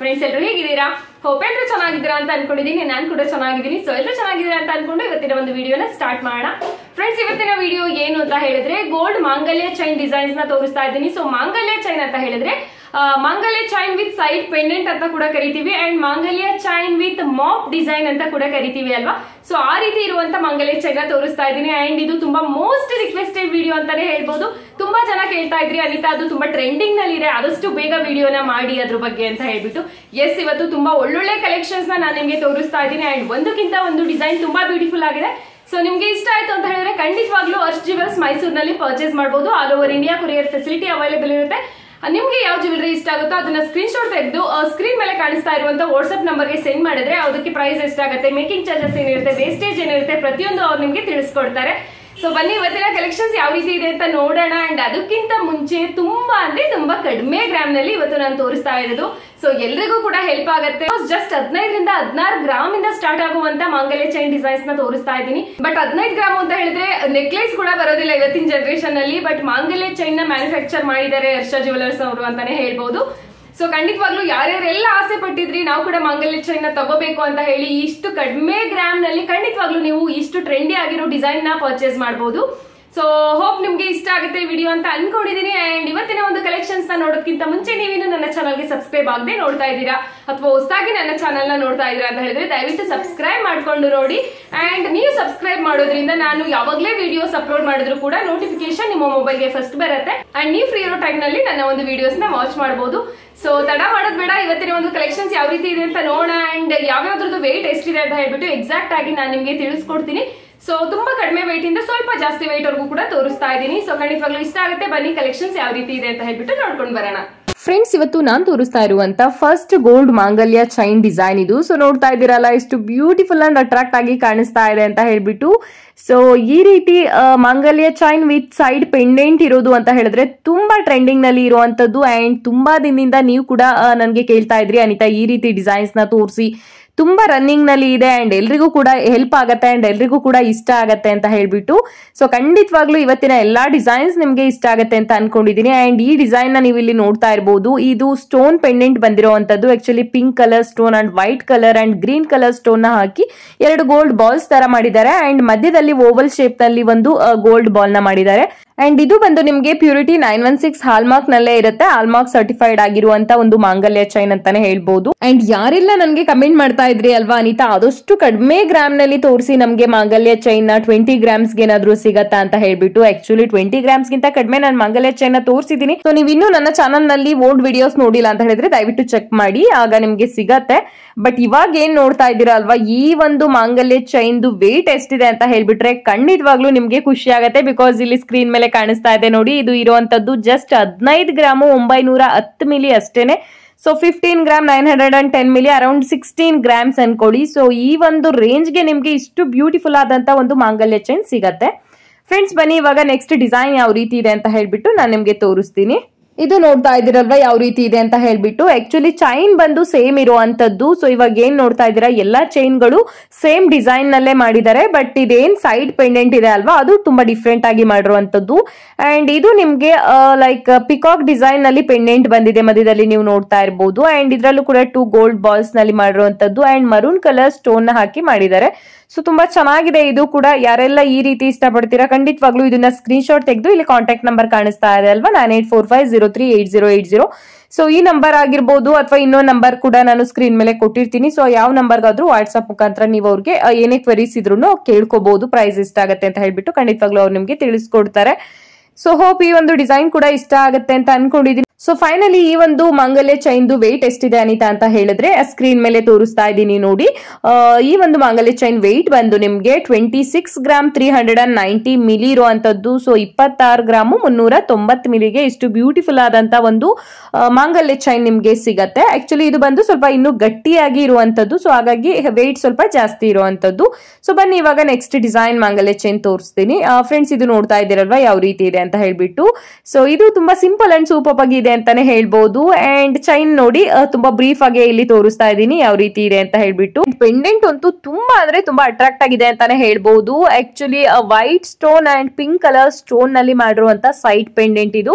friends ಎಲ್ಲರೂ ಹೇಗಿದ್ದೀರಾ hope ಎಲ್ಲರೂ ಚೆನ್ನಾಗಿದ್ದೀರಾ ಅಂತ ಅನ್ಕೊಂಡಿದ್ದೀನಿ ನಾನು ಕೂಡ ಚೆನ್ನಾಗಿದ್ದೀನಿ ಸೊ ಎಲ್ಲರೂ ಚೆನ್ನಾಗಿದ್ದೀರಾ ಅಂತ ಅನ್ಕೊಂಡು ಇವತ್ತಿನ ಒಂದು ವಿಡಿಯೋನ ಸ್ಟಾರ್ಟ್ ಮಾಡೋಣ ಫ್ರೆಂಡ್ಸ್ ಇವತ್ತಿನ ವಿಡಿಯೋ ಏನು ಅಂತ ಹೇಳಿದ್ರೆ ಗೋಲ್ಡ್ ಮಾಂಗಲ್ಯ ಚೈನ್ ಡಿಸೈನ್ಸ್ ನ ತೋರಿಸ್ತಾ ಇದ್ದೀನಿ ಸೊ ಮಾಂಗಲ್ಯ ಚೈನ್ ಅಂತ ಹೇಳಿದ್ರೆ ಆ, ಮಾಂಗಲ್ಯ ಚೈನ್ ವಿತ್ ಸೈಡ್ ಪೆಂಡೆಂಟ್ ಅಂತ ಕೂಡ ಕರಿತೀವಿ ಅಂಡ್ ಮಾಂಗಲ್ಯ ಚೈನ್ ವಿತ್ ಮಾಪ್ ಡಿಸೈನ್ ಅಂತ ಕೂಡ ಕರಿತೀವಿ ಅಲ್ವಾ ಸೊ ಆ ರೀತಿ ಇರುವಂತ ಮಾಂಗಲ್ಯ ಚೈನ್ ನ ತೋರಿಸ್ತಾ ಇದ್ದೀನಿ ಅಂಡ್ ಇದು ತುಂಬಾ ಮೋಸ್ಟ್ ರಿಕ್ವೆಸ್ಟೆಡ್ ವಿಡಿಯೋ ಅಂತಾನೆ ಹೇಳ್ಬೋದು ತುಂಬಾ ಜನ ಕೇಳ್ತಾ ಇದ್ರಿ ಅನಿತಾ ಅದು ತುಂಬಾ ಟ್ರೆಂಡಿಂಗ್ ನಲ್ಲಿ ಇದೆ ಆದಷ್ಟು ಬೇಗ ವಿಡಿಯೋನ ಮಾಡಿ ಅದ್ರ ಬಗ್ಗೆ ಅಂತ ಹೇಳ್ಬಿಟ್ಟು ಎಸ್ ಇವತ್ತು ತುಂಬಾ ಒಳ್ಳೊಳ್ಳೆ ಕಲೆಕ್ಷನ್ಸ್ ನ ನಾನು ನಿಮಗೆ ತೋರಿಸ್ತಾ ಇದ್ದೀನಿ ಅಂಡ್ ಒಂದಕ್ಕಿಂತ ಒಂದು ಡಿಸೈನ್ ತುಂಬಾ ಬ್ಯೂಟಿಫುಲ್ ಆಗಿದೆ ಸೊ ನಿಮ್ಗೆ ಇಷ್ಟ ಆಯ್ತು ಅಂತ ಹೇಳಿದ್ರೆ ಖಂಡಿತವಾಗ್ಲೂ ಅರ್ಶ್ ಜ್ಯುವೆಲ್ಸ್ ಮೈಸೂರಿನಲ್ಲಿ ಪರ್ಚೇಸ್ ಮಾಡಬಹುದು all over India courier facility available ಇರುತ್ತೆ ಆ, ನಿಮ್ಗೆ ಯಾವ ಜ್ಯುವೆಲರಿ ಇಷ್ಟ ಆಗುತ್ತೋ ಅದನ್ನ ಸ್ಕ್ರೀನ್ ಶಾಟ್ ತೆಗೆದು ಸ್ಕ್ರೀನ್ ಮೇಲೆ ಕಾಣಿಸ್ತಾ ಇರುವಂತ ವಾಟ್ಸ್ಆಪ್ ನಂಬರ್ಗೆ ಸೆಂಡ್ ಮಾಡಿದ್ರೆ ಅದಕ್ಕೆ ಪ್ರೈಸ್ ಎಷ್ಟಾಗುತ್ತೆ ಮೇಕಿಂಗ್ ಚಾರ್ಜಸ್ ಏನಿರುತ್ತೆ ವೇಸ್ಟೇಜ್ ಏನಿರುತ್ತೆ ಪ್ರತಿಯೊಂದು ಅವ್ರು ನಿಮ್ಗೆ ತಿಳಿಸ್ಕೊಡ್ತಾರೆ ಸೊ ಬನ್ನಿ ಇವತ್ತಿನ ಕಲೆಕ್ಷನ್ಸ್ ಯಾವ ರೀತಿ ಇದೆ ಅಂತ ನೋಡೋಣ ಅಂಡ್ ಅದಕ್ಕಿಂತ ಮುಂಚೆ ತುಂಬಾ ಅಂದ್ರೆ ತುಂಬಾ ಕಡಿಮೆ ಗ್ರಾಮ್ ನಲ್ಲಿ ಇವತ್ತು ನಾನು ತೋರಿಸ್ತಾ ಇರೋದು ಸೊ ಎಲ್ರಿಗೂ ಕೂಡ ಹೆಲ್ಪ್ ಆಗುತ್ತೆ ಜಸ್ಟ್ ಹದಿನೈದರಿಂದ ಹದಿನಾರು ಗ್ರಾಮ್ ಇಂದ ಸ್ಟಾರ್ಟ್ ಆಗುವಂತ ಮಾಂಗಲ್ಯ ಚೈನ್ ಡಿಸೈನ್ಸ್ ನ ತೋರಿಸ್ತಾ ಇದ್ದೀನಿ ಬಟ್ ಹದಿನೈದು ಗ್ರಾಮ್ ಅಂತ ಹೇಳಿದ್ರೆ ನೆಕ್ಲೆಸ್ ಕೂಡ ಬರೋದಿಲ್ಲ ಇವತ್ತಿನ ಜನರೇಷನ್ ಅಲ್ಲಿ ಬಟ್ ಮಾಂಗಲ್ಯ ಚೈನ್ ನ ಮ್ಯಾನುಫ್ಯಾಕ್ಚರ್ ಮಾಡಿದ್ದಾರೆ ಹರ್ಷ ಜ್ಯುವೆಲರ್ಸ್ ಅವರು ಅಂತಾನೆ ಹೇಳ್ಬೋದು ಸೊ ಖಂಡಿತವಾಗ್ಲೂ ಯಾರ್ಯಾರೆಲ್ಲ ಆಸೆ ಪಟ್ಟಿದ್ರಿ ನಾವು ಕೂಡ ಮಾಂಗಲ್ಯ ಚೈನ್ ನ ತಗೋಬೇಕು ಅಂತ ಹೇಳಿ ಇಷ್ಟು ಕಡಿಮೆ ಗ್ರಾಮ್ ನಲ್ಲಿ ಖಂಡಿತವಾಗ್ಲೂ ನೀವು ಇಷ್ಟು ಟ್ರೆಂಡಿ ಆಗಿರೋ ಡಿಸೈನ್ ನ ಪರ್ಚೇಸ್ ಮಾಡಬಹುದು ಸೊ ಹೋಪ್ ನಿಮ್ಗೆ ಇಷ್ಟ ಆಗುತ್ತೆ ವಿಡಿಯೋ ಅಂತ ಅನ್ಕೊಂಡಿದೀನಿ ಅಂಡ್ ಇವತ್ತಿನ ಒಂದು ಕಲೆಕ್ಷನ್ಸ್ ನ ನೋಡೋದಕ್ಕಿಂತ ಮುಂಚೆ ನೀವಿನ್ನು ನನ್ನ ಚಾನಲ್ಗೆ ಸಬ್ಸ್ಕ್ರೈಬ್ ಆಗದೆ ನೋಡ್ತಾ ಇದ್ದೀರಾ ಅಥವಾ ಹೊಸದಾಗಿ ನನ್ನ ಚಾನಲ್ ನ ನೋಡ್ತಾ ಇದ್ದೀರಾ ಅಂತ ಹೇಳಿದ್ರೆ ದಯವಿಟ್ಟು ಸಬ್ಸ್ಕ್ರೈಬ್ ಮಾಡ್ಕೊಂಡು ನೋಡಿ ಅಂಡ್ ನೀವು ಸಬ್ಸ್ಕ್ರೈಬ್ ಮಾಡೋದ್ರಿಂದ ನಾನು ಯಾವಾಗಲೇ ವಿಡಿಯೋಸ್ ಅಪ್ಲೋಡ್ ಮಾಡಿದ್ರು ಕೂಡ ನೋಟಿಫಿಕೇಶನ್ ನಿಮ್ಮ ಮೊಬೈಲ್ಗೆ ಫಸ್ಟ್ ಬರುತ್ತೆ ಅಂಡ್ ನೀವು ಫ್ರೀ ಇರೋ ಟೈಮ್ ನಲ್ಲಿ ನನ್ನ ಒಂದು ವಿಡಿಯೋಸ್ ನ ವಾಚ್ ಮಾಡಬಹುದು ಸೊ ತಡ ಮಾಡೋದ್ ಬೇಡ ಇವತ್ತಿನ ಒಂದು ಕಲೆಕ್ಷನ್ಸ್ ಯಾವ ರೀತಿ ಇದೆ ಅಂತ ನೋಡೋಣ ಅಂಡ್ ಯಾವ್ಯಾವ್ದ್ರದ್ದು ವೆಯ್ಟ್ ಎಷ್ಟಿದೆ ಅಂತ ಹೇಳ್ಬಿಟ್ಟು ಎಕ್ಸಾಕ್ಟ್ ಆಗಿ ನಾನು ನಿಮ್ಗೆ ತಿಳಿಸ್ಕೊಡ್ತೀನಿ ಸೊ ತುಂಬಾ ಕಡಿಮೆ weight ಇಂದ ಸ್ವಲ್ಪ ಜಾಸ್ತಿ weight ವರೆಗೂ ಕೂಡ ತೋರಿಸ್ತಾ ಇದ್ದೀನಿ ಸೊ ಖಂಡಿತವಾಗ್ಲೂ ಇಷ್ಟ ಆಗುತ್ತೆ ಬನ್ನಿ ಕಲೆಕ್ಷನ್ಸ್ ಯಾವ ರೀತಿ ಇದೆ ಅಂತ ಹೇಳ್ಬಿಟ್ಟು ನೋಡ್ಕೊಂಡು ಬರೋಣ ಫ್ರೆಂಡ್ಸ್ ಇವತ್ತು ನಾನು ತೋರಿಸ್ತಾ ಇರುವಂತ ಫಸ್ಟ್ ಗೋಲ್ಡ್ ಮಾಂಗಲ್ಯ ಚೈನ್ ಡಿಸೈನ್ ಇದು ಸೊ ನೋಡ್ತಾ ಇದ್ದೀರಲ್ಲ ಎಷ್ಟು ಬ್ಯೂಟಿಫುಲ್ ಅಂಡ್ ಅಟ್ರಾಕ್ಟ್ ಆಗಿ ಕಾಣಿಸ್ತಾ ಇದೆ ಅಂತ ಹೇಳ್ಬಿಟ್ಟು ಸೊ ಈ ರೀತಿ ಆ, ಮಾಂಗಲ್ಯ ಚೈನ್ ವಿತ್ ಸೈಡ್ ಪೆಂಡೆಂಟ್ ಇರೋದು ಅಂತ ಹೇಳಿದ್ರೆ ತುಂಬಾ ಟ್ರೆಂಡಿಂಗ್ ನಲ್ಲಿ ಇರುವಂತದ್ದು ಅಂಡ್ ತುಂಬಾ ದಿನದಿಂದ ನೀವು ಕೂಡ ನನಗೆ ಕೇಳ್ತಾ ಇದ್ರಿ ಅನಿತಾ ಈ ರೀತಿ ಡಿಸೈನ್ಸ್ ನ ತೋರಿಸಿ ತುಂಬಾ ರನ್ನಿಂಗ್ ನಲ್ಲಿ ಇದೆ ಅಂಡ್ ಎಲ್ರಿಗೂ ಕೂಡ ಹೆಲ್ಪ್ ಆಗತ್ತೆ ಅಂಡ್ ಎಲ್ರಿಗೂ ಕೂಡ ಇಷ್ಟ ಆಗತ್ತೆ ಅಂತ ಹೇಳ್ಬಿಟ್ಟು ಸೊ ಖಂಡಿತವಾಗ್ಲೂ ಇವತ್ತಿನ ಎಲ್ಲಾ ಡಿಸೈನ್ಸ್ ನಿಮ್ಗೆ ಇಷ್ಟ ಆಗತ್ತೆ ಅಂತ ಅನ್ಕೊಂಡಿದೀನಿ ಅಂಡ್ ಈ ಡಿಸೈನ್ ನ ನೀವು ಇಲ್ಲಿ ನೋಡ್ತಾ ಇರಬಹುದು ಇದು ಸ್ಟೋನ್ ಪೆಂಡೆಂಟ್ ಬಂದಿರುವಂತದ್ದು actually pink colour stone and white colour and green colour stone ನ ಹಾಕಿ ಎರಡು ಗೋಲ್ಡ್ ಬಾಲ್ಸ್ ತರ ಮಾಡಿದ್ದಾರೆ ಅಂಡ್ ಮಧ್ಯದಲ್ಲಿ ಓವಲ್ ಶೇಪ್ ನಲ್ಲಿ ಒಂದು ಗೋಲ್ಡ್ ಬಾಲ್ ನ ಮಾಡಿದ್ದಾರೆ ಅಂಡ್ ಇದು ಬಂದು ನಿಮ್ಗೆ purity nine one six hallmark ನಲ್ಲೇ ಇರುತ್ತೆ ಹಾಲ್ಮಾರ್ಕ್ ಸರ್ಟಿಫೈಡ್ ಆಗಿರುವಂತ ಒಂದು ಮಾಂಗಲ್ಯ ಚೈನ್ ಅಂತಾನೆ ಹೇಳ್ಬಹುದು ಅಂಡ್ ಯಾರೆಲ್ಲ ನನ್ಗೆ ಕಮೆಂಟ್ ಮಾಡ್ತಾ ಇದ್ರಿ ಅಲ್ವಾ ಅನಿತಾ ಆದಷ್ಟು ಕಡಿಮೆ ಗ್ರಾಮ್ ನಲ್ಲಿ ತೋರಿಸಿ ನಮ್ಗೆ ಮಾಂಗಲ್ಯ ಚೈನ್ ನ ಟ್ವೆಂಟಿ ಗ್ರಾಮ್ಸ್ ಗೆ ಏನಾದ್ರು ಸಿಗತ್ತಾ ಅಂತ ಹೇಳ್ಬಿಟ್ಟು ಆಕ್ಚುಲಿ ಟ್ವೆಂಟಿ ಗ್ರಾಮ್ಸ್ ಗಿಂತ ಕಡಿಮೆ ನಾನು ಮಾಂಗಲ್ಯ ಚೈನ್ ನ ತೋರಿಸಿದೀನಿ ಸೊ ನೀವು ಇನ್ನೂ ನನ್ನ ಚಾನಲ್ ನಲ್ಲಿ ಓಲ್ಡ್ ವಿಡಿಯೋಸ್ ನೋಡಿಲ್ಲ ಅಂತ ಹೇಳಿದ್ರೆ ದಯವಿಟ್ಟು ಚೆಕ್ ಮಾಡಿ ಆಗ ನಿಮ್ಗೆ ಸಿಗತ್ತೆ ಬಟ್ ಇವಾಗ ಏನ್ ನೋಡ್ತಾ ಇದ್ದೀರಾ ಅಲ್ವಾ ಈ ಒಂದು ಮಾಂಗಲ್ಯ ಚೈನ್ದು ವೇಟ್ ಎಷ್ಟಿದೆ ಅಂತ ಹೇಳ್ಬಿಟ್ರೆ ಖಂಡಿತವಾಗ್ಲೂ ನಿಮ್ಗೆ ಖುಷಿ ಆಗತ್ತೆ ಬಿಕಾಸ್ ಇಲ್ಲಿ ಸ್ಕ್ರೀನ್ ಮೇಲೆ ಕಾಣಿಸ್ತಾ ಇದೆ ನೋಡಿ ಇದು ಇರುವಂತದ್ದು ಜಸ್ಟ್ ಹದಿನೈದು ಗ್ರಾಮು ಒಂಬೈನೂರ ಹತ್ತು ಮಿಲಿ ಅಷ್ಟೇನೆ so fifteen gram nine hundred and ten milli around sixteen grams ಅನ್ಕೊಳ್ಳಿ ಸೊ ಈ ಒಂದು ರೇಂಜ್ಗೆ ನಿಮ್ಗೆ ಇಷ್ಟು ಬ್ಯೂಟಿಫುಲ್ ಆದಂತ ಒಂದು ಮಾಂಗಲ್ಯ ಚೈನ್ ಸಿಗತ್ತೆ ಫ್ರೆಂಡ್ಸ್ ಬನ್ನಿ ಇವಾಗ ನೆಕ್ಸ್ಟ್ ಡಿಸೈನ್ ಯಾವ ರೀತಿ ಇದೆ ಅಂತ ಹೇಳ್ಬಿಟ್ಟು ನಾನು ನಿಮ್ಗೆ ತೋರಿಸ್ತೀನಿ ಇದು ನೋಡ್ತಾ ಇದ್ದೀರಲ್ವಾ ಯಾವ ರೀತಿ ಇದೆ ಅಂತ ಹೇಳ್ಬಿಟ್ಟು ಆಕ್ಚುಲಿ ಚೈನ್ ಬಂದು ಸೇಮ್ ಇರುವಂತದ್ದು ಸೊ ಇವಾಗ ಏನ್ ನೋಡ್ತಾ ಇದ್ದೀರಾ ಎಲ್ಲಾ ಚೈನ್ಗಳು ಸೇಮ್ ಡಿಸೈನ್ ನಲ್ಲೇ ಮಾಡಿದ್ದಾರೆ ಬಟ್ ಇದೇನ್ ಸೈಡ್ ಪೆಂಡೆಂಟ್ ಇದೆ ಅಲ್ವಾ ಅದು ತುಂಬಾ ಡಿಫ್ರೆಂಟ್ ಆಗಿ ಮಾಡಿರುವಂತದ್ದು ಅಂಡ್ ಇದು ನಿಮ್ಗೆ ಲೈಕ್ ಪಿಕಾಕ್ ಡಿಸೈನ್ ನಲ್ಲಿ ಪೆಂಡೆಂಟ್ ಬಂದಿದೆ ಮಧ್ಯದಲ್ಲಿ ನೀವು ನೋಡ್ತಾ ಇರಬಹುದು ಅಂಡ್ ಇದ್ರಲ್ಲೂ ಕೂಡ ಟೂ ಗೋಲ್ಡ್ ಬಾಲ್ಸ್ ನಲ್ಲಿ ಮಾಡಿರುವಂತದ್ದು ಅಂಡ್ ಮರೂನ್ ಕಲರ್ ಸ್ಟೋನ್ ನ ಹಾಕಿ ಮಾಡಿದ್ದಾರೆ ಸೊ ತುಂಬಾ ಚೆನ್ನಾಗಿದೆ ಇದು ಕೂಡ ಯಾರೆಲ್ಲ ಈ ರೀತಿ ಇಷ್ಟಪಡ್ತೀರಾ ಖಂಡಿತವಾಗ್ಲೂ ಇದನ್ನ ಸ್ಕ್ರೀನ್ ಶಾಟ್ ತೆಗೆದು ಇಲ್ಲಿ ಕಾಂಟ್ಯಾಕ್ಟ್ ನಂಬರ್ ಕಾಣಿಸ್ತಾ ಇದೆ ಅಲ್ವಾ nine eight four five zero three eight zero eight zero so ಈ ನಂಬರ್ ಆಗಿರ್ಬೋದು ಅಥವಾ ಇನ್ನೊಂದು ನಂಬರ್ ಕೂಡ ನಾನು ಸ್ಕ್ರೀನ್ ಮೇಲೆ ಕೊಟ್ಟಿರ್ತೀನಿ ಸೊ ಯಾವ ನಂಬರ್ಗಾದ್ರೂ ವಾಟ್ಸ್ಆಪ್ ಮುಖಾಂತರ ನೀವು ಅವ್ರಿಗೆ ಆ, ಏನೇ ಕ್ವೆರೀಸ್ ಇದ್ರು ಕೇಳ್ಕೋಬಹುದು ಪ್ರೈಸ್ ಎಷ್ಟಾಗತ್ತೆ ಅಂತ ಹೇಳ್ಬಿಟ್ಟು ಖಂಡಿತವಾಗ್ಲೂ ಅವ್ರು ನಿಮ್ಗೆ ತಿಳಿಸ್ಕೊಡ್ತಾರೆ ಸೊ ಹೋಪ್ ಈ ಒಂದು ಡಿಸೈನ್ ಕೂಡ ಇಷ್ಟ ಆಗುತ್ತೆ ಅಂತ ಅನ್ಕೊಂಡಿದೀನಿ ಸೊ ಫೈನಲಿ ಈ ಒಂದು ಮಾಂಗಲ್ಯ ಚೈನ್ದು ವೆಯ್ಟ್ ಎಷ್ಟಿದೆ ಅನಿತಾ ಅಂತ ಹೇಳಿದ್ರೆ ಸ್ಕ್ರೀನ್ ಮೇಲೆ ತೋರಿಸ್ತಾ ಇದ್ದೀನಿ ನೋಡಿ ಆ, ಈ ಒಂದು ಮಾಂಗಲ್ಯ ಚೈನ್ ವೆಯ್ಟ್ ಬಂದು ನಿಮ್ಗೆ twenty six gram three hundred and ninety milli ಇರುವಂತದ್ದು ಸೊ ಇಪ್ಪತ್ತಾರು ಗ್ರಾಮು ಮುನ್ನೂರ ತೊಂಬತ್ತು ಮಿಲಿಗೆ ಇಷ್ಟು ಬ್ಯೂಟಿಫುಲ್ ಆದಂತ ಒಂದು ಆ, ಮಾಂಗಲ್ಯ ಚೈನ್ ನಿಮ್ಗೆ ಸಿಗತ್ತೆ ಆಕ್ಚುಲಿ ಇದು ಬಂದು ಸ್ವಲ್ಪ ಇನ್ನು ಗಟ್ಟಿಯಾಗಿ ಇರುವಂತದ್ದು ಸೊ ಹಾಗಾಗಿ ವೆಯ್ಟ್ ಸ್ವಲ್ಪ ಜಾಸ್ತಿ ಇರುವಂತದ್ದು ಸೊ ಬನ್ನಿ ಇವಾಗ ನೆಕ್ಸ್ಟ್ ಡಿಸೈನ್ ಮಾಂಗಲ್ಯ ಚೈನ್ ತೋರಿಸ್ತೀನಿ ಫ್ರೆಂಡ್ಸ್ ಇದು ನೋಡ್ತಾ ಇದ್ದೀರಲ್ವಾ ಯಾವ ರೀತಿ ಇದೆ ಅಂತ ಹೇಳ್ಬಿಟ್ಟು ಸೊ ಇದು ತುಂಬಾ ಸಿಂಪಲ್ ಅಂಡ್ ಸೂಪರ್ ಆಗಿ ಇದೆ ಅಂತಾನೆ ಹೇಳ್ಬೋದು ಅಂಡ್ ಚೈನ್ ನೋಡಿ ಆ, ತುಂಬಾ ಬ್ರೀಫ್ ಆಗಿ ಇಲ್ಲಿ ತೋರಿಸ್ತಾ ಇದ್ದೀನಿ ಯಾವ ರೀತಿ ಇದೆ ಅಂತ ಹೇಳ್ಬಿಟ್ಟು ಪೆಂಡೆಂಟ್ ಅಂತೂ ತುಂಬಾ ಅಂದ್ರೆ ತುಂಬಾ ಅಟ್ರಾಕ್ಟ್ ಆಗಿದೆ ಅಂತಾನೆ ಹೇಳ್ಬೋದು actually white stone and pink colour stone ನಲ್ಲಿ ಮಾಡಿರುವಂತ ಸೈಡ್ ಪೆಂಡೆಂಟ್ ಇದು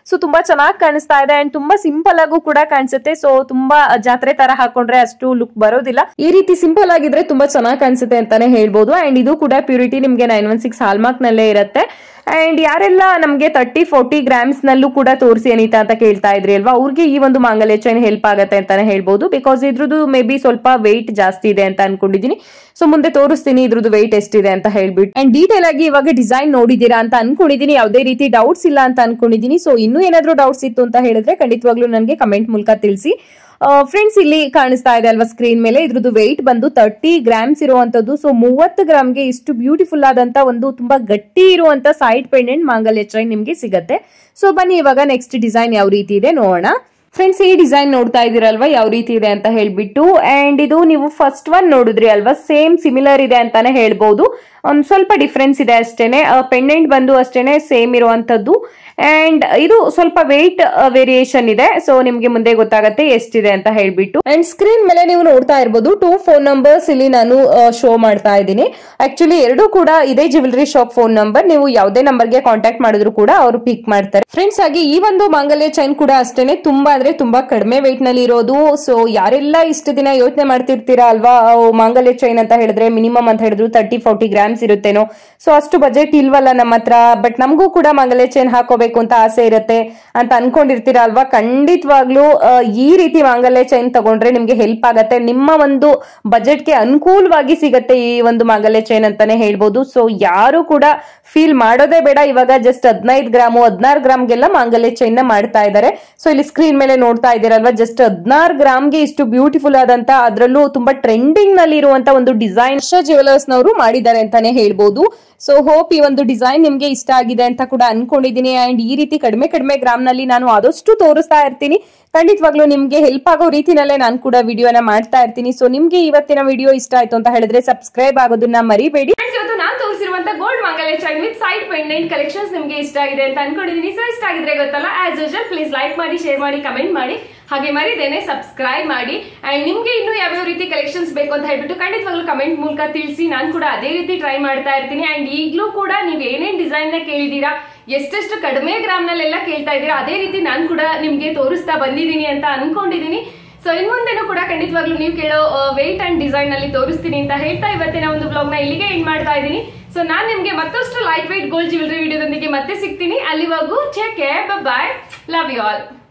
ಸೊ ತುಂಬಾ ಚೆನ್ನಾಗಿ ಕಾಣಿಸ್ತಾ ಇದೆ ಅಂಡ್ ತುಂಬಾ ಸಿಂಪಲ್ ಆಗು ಕೂಡ ಕಾಣಿಸುತ್ತೆ ಸೊ ತುಂಬಾ ಜಾತ್ರೆ ತರ ಹಾಕೊಂಡ್ರೆ ಅಷ್ಟು ಲುಕ್ ಬರೋದಿಲ್ಲ ಈ ರೀತಿ ಸಿಂಪಲ್ ಆಗಿದ್ರೆ ತುಂಬಾ ಚೆನ್ನಾಗಿ ಕಾಣಿಸುತ್ತೆ ಅಂತಾನೆ ಹೇಳ್ಬೋದು ಅಂಡ್ ಇದು ಕೂಡ ಪ್ಯೂರಿಟಿ ನಿಮ್ಗೆ ನೈನ್ ಒನ್ ಸಿಕ್ಸ್ ಹಾಲ್ಮಾರ್ಕ್ ನಲ್ಲೇ ಇರುತ್ತೆ ಅಂಡ್ ಯಾರೆಲ್ಲ ನಮಗೆ ತರ್ಟಿ ಫೋರ್ಟಿ ಗ್ರಾಮ್ಸ್ ನಲ್ಲೂ ಕೂಡ ತೋರಿಸಿ ಅನಿತಾ ಅಂತ ಕೇಳ್ತಾ ಇದ್ರಿ ಅಲ್ವಾ ಅವ್ರಿಗೆ ಈ ಒಂದು ಮಾಂಗಲ್ಯ ಚೈನ್ ಹೆಲ್ಪ್ ಆಗುತ್ತೆ ಅಂತಾನೆ ಹೇಳ್ಬೋದು ಬಿಕಾಸ್ ಇದ್ರದ್ದು ಮೇ ಬಿ ಸ್ವಲ್ಪ ವೆಯ್ಟ್ ಜಾಸ್ತಿ ಇದೆ ಅಂತ ಅನ್ಕೊಂಡಿದೀನಿ ಸೊ ಮುಂದೆ ತೋರಿಸ್ತೀನಿ ಇದ್ರದ್ದು ವೆಯ್ಟ್ ಎಷ್ಟಿದೆ ಅಂತ ಹೇಳ್ಬಿಟ್ಟು ಅಂಡ್ ಡೀಟೇಲ್ ಆಗಿ ಇವಾಗ ಡಿಸೈನ್ ನೋಡಿದೀರಾ ಅಂತ ಅನ್ಕೊಂಡಿದೀನಿ ಯಾವುದೇ ರೀತಿ ಡೌಟ್ಸ್ ಇಲ್ಲ ಅಂತ ಅನ್ಕೊಂಡಿದೀನಿ ಸೊ ಇನ್ನೂ ಏನಾದ್ರೂ ಡೌಟ್ಸ್ ಇತ್ತು ಅಂತ ಹೇಳಿದ್ರೆ ಖಂಡಿತವಾಗ್ಲೂ ನನಗೆ ಕಮೆಂಟ್ ಮೂಲಕ ತಿಳಿಸಿ ಫ್ರೆಂಡ್ಸ್ ಇಲ್ಲಿ ಕಾಣಿಸ್ತಾ ಇದೆ ಅಲ್ವಾ ಸ್ಕ್ರೀನ್ ಮೇಲೆ ಇದ್ರದ್ದು ವೆಯ್ಟ್ ಬಂದು ತರ್ಟಿ ಗ್ರಾಮ್ಸ್ ಇರುವಂತದ್ದು ಸೊ ಮೂವತ್ತು ಗ್ರಾಮ್ಗೆ ಇಷ್ಟು ಬ್ಯೂಟಿಫುಲ್ ಆದಂತ ಒಂದು ತುಂಬಾ ಗಟ್ಟಿ ಇರುವಂತ ಸೈಡ್ ಪೆಂಡೆಂಟ್ ಮಾಂಗಲ್ಯ ಚೈನ್ ನಿಮ್ಗೆ ಸಿಗತ್ತೆ ಸೊ ಬನ್ನಿ ಇವಾಗ ನೆಕ್ಸ್ಟ್ ಡಿಸೈನ್ ಯಾವ ರೀತಿ ಇದೆ ನೋಡೋಣ ಫ್ರೆಂಡ್ಸ್ ಈ ಡಿಸೈನ್ ನೋಡ್ತಾ ಇದೀರಲ್ವಾ ಯಾವ ರೀತಿ ಇದೆ ಅಂತ ಹೇಳ್ಬಿಟ್ಟು ಅಂಡ್ ಇದು ನೀವು ಫಸ್ಟ್ ಒನ್ ನೋಡಿದ್ರಿ ಅಲ್ವಾ ಸೇಮ್ ಸಿಮಿಲರ್ ಇದೆ ಅಂತಾನೆ ಹೇಳ್ಬಹುದು ಒಂದ್ ಸ್ವಲ್ಪ ಡಿಫ್ರೆನ್ಸ್ ಇದೆ ಅಷ್ಟೇನೆ ಪೆಂಡೆಂಟ್ ಬಂದು ಅಷ್ಟೇನೆ ಸೇಮ್ ಇರುವಂತದ್ದು ಅಂಡ್ ಇದು ಸ್ವಲ್ಪ ವೆಯ್ಟ್ ವೇರಿಯೇಷನ್ ಇದೆ ಸೊ ನಿಮ್ಗೆ ಮುಂದೆ ಗೊತ್ತಾಗತ್ತೆ ಎಷ್ಟಿದೆ ಅಂತ ಹೇಳ್ಬಿಟ್ಟು ಅಂಡ್ ಸ್ಕ್ರೀನ್ ಮೇಲೆ ನೀವು ನೋಡ್ತಾ ಇರ್ಬೋದು ಟೂ ಫೋನ್ ನಂಬರ್ಸ್ ಇಲ್ಲಿ ನಾನು ಶೋ ಮಾಡ್ತಾ ಇದ್ದೀನಿ ಆಕ್ಚುಲಿ ಎರಡು ಕೂಡ ಇದೇ ಜ್ಯುವೆಲರಿ ಶಾಪ್ ಫೋನ್ ನಂಬರ್ ನೀವು ಯಾವುದೇ ನಂಬರ್ಗೆ ಕಾಂಟ್ಯಾಕ್ಟ್ ಮಾಡಿದ್ರು ಕೂಡ ಅವರು ಪಿಕ್ ಮಾಡ್ತಾರೆ ಫ್ರೆಂಡ್ಸ್ ಹಾಗೆ ಈ ಒಂದು ಮಾಂಗಲ್ಯ ಚೈನ್ ಕೂಡ ಅಷ್ಟೇನೆ ತುಂಬಾ ಅಂದ್ರೆ ತುಂಬಾ ಕಡಿಮೆ ವೆಯ್ಟ್ ನಲ್ಲಿ ಇರೋದು ಸೊ ಯಾರೆಲ್ಲ ಇಷ್ಟು ದಿನ ಯೋಚನೆ ಮಾಡ್ತಿರ್ತೀರಾ ಅಲ್ವಾ ಆ, ಮಾಂಗಲ್ಯ ಚೈನ್ ಅಂತ ಹೇಳಿದ್ರೆ ಮಿನಿಮಮ್ ಅಂತ ಹೇಳಿದ್ರು ತರ್ಟಿ ಫೋರ್ಟಿ ಗ್ರಾಮ್ಸ್ ಇರುತ್ತೇನೋ ಸೊ ಅಷ್ಟು ಬಜೆಟ್ ಇಲ್ವಲ್ಲ ನಮ್ಮ ಹತ್ರ ಬಟ್ ನಮಗೂ ಕೂಡ ಮಾಂಗಲ್ಯ ಚೈನ್ ಹಾಕೋಬೇಕು ಅಂತ ಆಸೆ ಇರುತ್ತೆ ಅಂತ ಅನ್ಕೊಂಡಿರ್ತೀರಾ ಅಲ್ವಾ ಖಂಡಿತವಾಗ್ಲೂ ಆ, ಈ ರೀತಿ ಮಾಂಗಲ್ಯ ಚೈನ್ ತಗೊಂಡ್ರೆ ನಿಮ್ಗೆ ಹೆಲ್ಪ್ ಆಗತ್ತೆ ನಿಮ್ಮ ಒಂದು ಬಜೆಟ್ಗೆ ಅನುಕೂಲವಾಗಿ ಸಿಗತ್ತೆ ಈ ಒಂದು ಮಾಂಗಲ್ಯ ಚೈನ್ ಅಂತಾನೆ ಹೇಳ್ಬೋದು ಸೊ ಯಾರು ಕೂಡ ಫೀಲ್ ಮಾಡೋದೇ ಬೇಡ ಇವಾಗ ಜಸ್ಟ್ ಹದಿನೈದು ಗ್ರಾಮು ಹದಿನಾರು ಗ್ರಾಮ್ಗೆಲ್ಲ ಮಾಂಗಲ್ಯ ಚೈನ್ ನ ಮಾಡ್ತಾ ಇದ್ದಾರೆ ಸೊ ಇಲ್ಲಿ ಸ್ಕ್ರೀನ್ ಮೇಲೆ ನೋಡ್ತಾ ಇದ್ದೀರಲ್ವಾ ಜಸ್ಟ್ ಹದಿನಾರು ಗ್ರಾಮ್ಗೆ ಇಷ್ಟು ಬ್ಯೂಟಿಫುಲ್ ಆದಂತ ಅದರಲ್ಲೂ ತುಂಬಾ ಟ್ರೆಂಡಿಂಗ್ ನಲ್ಲಿ ಇರುವಂತ ಒಂದು ಡಿಸೈನ್ ಜ್ಯುವೆಲರ್ಸ್ ನವರು ಮಾಡಿದ್ದಾರೆ ಅಂತಾನೆ ಹೇಳ್ಬೋದು ಸೊ ಹೋಪ್ ಈ ಒಂದು ಡಿಸೈನ್ ನಿಮ್ಗೆ ಇಷ್ಟ ಆಗಿದೆ ಅಂತ ಕೂಡ ಅನ್ಕೊಂಡಿದೀನಿ ಅಂಡ್ ಈ ರೀತಿ ಕಡಿಮೆ ಕಡಿಮೆ ಗ್ರಾಮ್ ನಲ್ಲಿ ನಾನು ಆದಷ್ಟು ತೋರಿಸ್ತಾ ಇರ್ತೀನಿ ಖಂಡಿತವಾಗ್ಲೂ ನಿಮ್ಗೆ ಹೆಲ್ಪ್ ಆಗೋ ರೀತಿನಲ್ಲೇ ನಾನು ಕೂಡ ವಿಡಿಯೋನ ಮಾಡ್ತಾ ಇರ್ತೀನಿ ಸೊ ನಿಮ್ಗೆ ಇವತ್ತಿನ ವಿಡಿಯೋ ಇಷ್ಟ ಆಯ್ತು ಅಂತ ಹೇಳಿದ್ರೆ ಸಬ್ಸ್ಕ್ರೈಬ್ ಆಗೋದನ್ನ ಮರಿಬೇಡಿ ಫ್ರೆಂಡ್ಸ್ ಇವತ್ತು ನಾನು ತೋರಿಸಿರುವಂತ ಗೋಲ್ಡ್ ಮಾಂಗಲ್ಯ chain with side pendant collections ನಿಮಗೆ ಇಷ್ಟ ಆಗಿದೆ ಅಂತ ಅನ್ಕೊಂಡಿದೀನಿ ಸೊ ಇಷ್ಟ ಆಗಿದ್ರೆ ಗೊತ್ತಲ್ಲ ಆಸ್ ಯೂಶಲ್ ಪ್ಲೀಸ್ ಲೈಕ್ ಮಾಡಿ ಶೇರ್ ಮಾಡಿ ಕಮೆಂಟ್ ಮಾಡಿ ಹಾಗೆ ಮರಿದೇನೆ ಸಬ್ಸ್ಕ್ರೈಬ್ ಮಾಡಿ ಅಂಡ್ ನಿಮ್ಗೆ ಇನ್ನೂ ಯಾವ್ಯಾವ ರೀತಿ ಕಲೆಕ್ಷನ್ಸ್ ಬೇಕು ಅಂತ ಹೇಳ್ಬಿಟ್ಟು ಖಂಡಿತವಾಗ್ಲೂ ಕಮೆಂಟ್ ಮೂಲಕ ತಿಳಿಸಿ ನಾನು ಕೂಡ ಅದೇ ರೀತಿ ಟ್ರೈ ಮಾಡ್ತಾ ಇರ್ತೀನಿ ಅಂಡ್ ಈಗಲೂ ಕೂಡ ನೀವು ಏನೇನ್ ಡಿಸೈನ್ ನ ಕೇಳಿದೀರಾ ಎಷ್ಟೆಷ್ಟು ಕಡಿಮೆ ಗ್ರಾಮ್ ನಲ್ಲೆಲ್ಲ ಕೇಳ್ತಾ ಇದ್ದೀರಾ ಅದೇ ರೀತಿ ನಾನು ಕೂಡ ನಿಮ್ಗೆ ತೋರಿಸ್ತಾ ಬಂದಿದ್ದೀನಿ ಅಂತ ಅನ್ಕೊಂಡಿದೀನಿ ಸೊ ಇನ್ ಮುಂದೆನೂ ಕೂಡ ಖಂಡಿತವಾಗ್ಲೂ ನೀವು ಕೇಳೋ ವೆಯ್ಟ್ ಅಂಡ್ ಡಿಸೈನ್ ನಲ್ಲಿ ತೋರಿಸ್ತೀನಿ ಅಂತ ಹೇಳ್ತಾ ಇವತ್ತಿನ ಒಂದು ಬ್ಲಾಗ್ ನ ಇಲ್ಲಿಗೆ ಎಂಡ್ ಮಾಡ್ತಾ ಇದ್ದೀನಿ ಸೊ ನಾನು ನಿಮ್ಗೆ ಮತ್ತಷ್ಟು ಲೈಟ್ ವೆಯ್ಟ್ ಗೋಲ್ಡ್ ಜ್ಯುವೆಲರಿ ವಿಡಿಯೋದೊಂದಿಗೆ ಮತ್ತೆ ಸಿಗ್ತೀನಿ ಅಲ್ಲಿವರೆಗೂ check bye love you all